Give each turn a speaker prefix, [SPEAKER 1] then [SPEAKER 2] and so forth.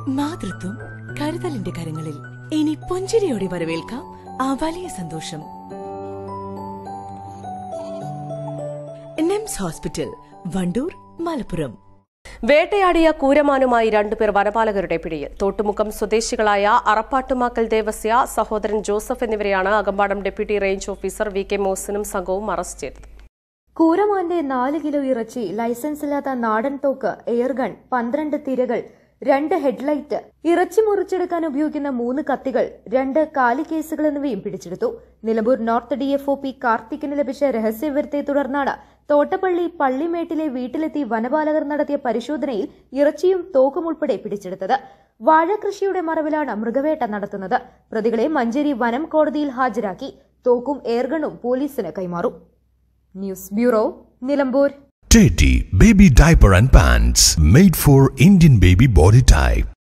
[SPEAKER 1] മാതൃത്വം കരുതലിന്റെ കരങ്ങളിൽ ഇനി പുഞ്ചിരിയോടെ വരവേൽക്കാം ആ വലിയ സന്തോഷം നെംസ് ഹോസ്പിറ്റൽ വണ്ടൂർ മലപ്പുറം
[SPEAKER 2] വേട്ടയാടിയ കൂരമാനുമായി രണ്ടുപേർ വനപാലകരുടെ പിടിയിൽ തോട്ടുമുക്കം സ്വദേശികളായ അറപ്പാട്ടുമാക്കൽ ദേവസ്യ സഹോദരൻ ജോസഫ് എന്നിവരെയാണ് Akampadam deputy range officer V K മോസിനും സംഘവും അറസ്റ്റ് ചെയ്തത്
[SPEAKER 3] കൂരമാന്റെ നാല് കിലോ ഇറച്ചി ലൈസൻസ് ഇല്ലാത്ത നാടൻ തോക്ക് എയർഗൺ പന്ത്രണ്ട് തിരകൾ രണ്ട് ഹെഡ്ലൈറ്റ് ഇറച്ചി മുറിച്ചെടുക്കാൻ ഉപയോഗിക്കുന്ന മൂന്ന് കത്തികൾ രണ്ട് കാലിക്കേസുകൾ എന്നിവയും പിടിച്ചെടുത്തു നിലമ്പൂർ നോർത്ത് ഡിഎഫ്ഒ പി കാർത്തിക്കിന് ലഭിച്ച രഹസ്യവിവരത്തെ തുടർന്നാണ് തോട്ടപ്പള്ളി പള്ളിമേട്ടിലെ വീട്ടിലെത്തി വനപാലകർ നടത്തിയ പരിശോധനയിൽ ഇറച്ചിയും തോക്കും ഉൾപ്പെടെ പിടിച്ചെടുത്തത് വാഴകൃഷിയുടെ മറവിലാണ് മൃഗവേട്ട നടത്തുന്നത് പ്രതികളെ മഞ്ചേരി വനം കോടതിയിൽ ഹാജരാക്കി തോക്കും എയർഗണും പോലീസിന് കൈമാറും news bureau Nilambur
[SPEAKER 4] Teddy Baby Diaper and Pants made for Indian baby body type.